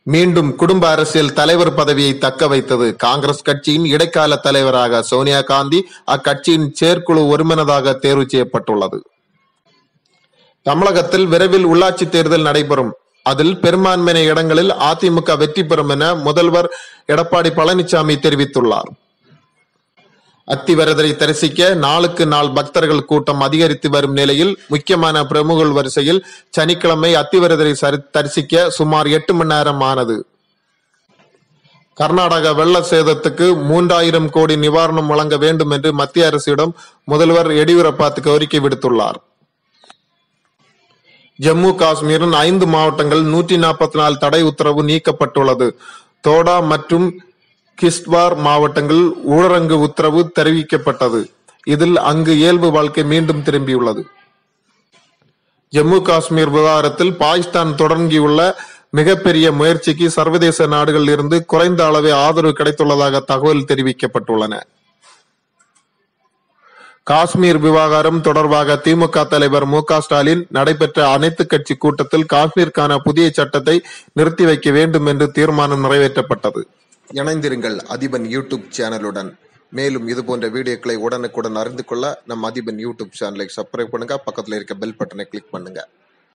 மீண்டும் குடும்ப அரசியல் தலைவர் பதவியை தக்க வைத்தது காங்கிரஸ் கட்சியின் இடைக்கால தலைவராக சோனியா காந்தி அக்கட்சியின் செயற்குழு ஒருமனதாக தேர்வு செய்யப்பட்டுள்ளது தமிழகத்தில் விரைவில் உள்ளாட்சி தேர்தல் நடைபெறும் அதில் பெரும்பான்மையான இடங்களில் அதிமுக வெற்றி பெறும் என முதல்வர் எடப்பாடி பழனிசாமி தெரிவித்துள்ளார் அத்திவரதரை தரிசிக்க நாளுக்கு நாள் பக்தர்கள் கூட்டம் அதிகரித்து வரும் நிலையில் முக்கியமான பிரமுகர்கள் வரிசையில் சனிக்கிழமை அத்திவரதரை சரி- தரிசிக்க சுமார் எட்டு மணி நேரம் ஆனது கர்நாடக வெள்ள சேதத்துக்கு மூன்றாயிரம் கோடி நிவாரணம் வழங்க வேண்டும் என்று மத்திய அரசிடம் முதல்வர் எடியூரப்பா கோரிக்கை விடுத்துள்ளார் ஜம்மு காஷ்மீரின் ஐந்து மாவட்டங்கள் நூற்றி நாற்பத்தி நாலு தடை உத்தரவு நீக்கப்பட்டுள்ளது தோடா மற்றும் கிஸ்ட்வார் மாவட்டங்கள் ஊரடங்கு உத்தரவு தெரிவிக்கப்பட்டது இதில் அங்கு இயல்பு வாழ்க்கை மீண்டும் திரும்பியுள்ளது ஜம்மு காஷ்மீர் விவகாரத்தில் பாகிஸ்தான் தொடங்கியுள்ள மிகப்பெரிய முயற்சிக்கு சர்வதேச நாடுகளில் இருந்து குறைந்த அளவே ஆதரவு கிடைத்துள்ளதாக தகவல் தெரிவிக்கப்பட்டுள்ளன காஷ்மீர் விவகாரம் தொடர்பாக திமுக தலைவர் மு க ஸ்டாலின் நடைபெற்ற அனைத்து கட்சி கூட்டத்தில் காஷ்மீருக்கான புதிய சட்டத்தை நிறுத்தி வைக்க வேண்டும் என்று தீர்மானம் நிறைவேற்றப்பட்டது இணைந்திருங்கள் அதிபன் யூடியூப் சேனலுடன் மேலும் இது போன்ற வீடியோக்களை உடனுக்குடன் அறிந்து கொள்ள நம் அதிபன் யூடியூப் சேனலை சப்ஸ்கிரைப் பண்ணுங்க பக்கத்தில் இருக்க பெல் பட்டனை கிளிக் பண்ணுங்க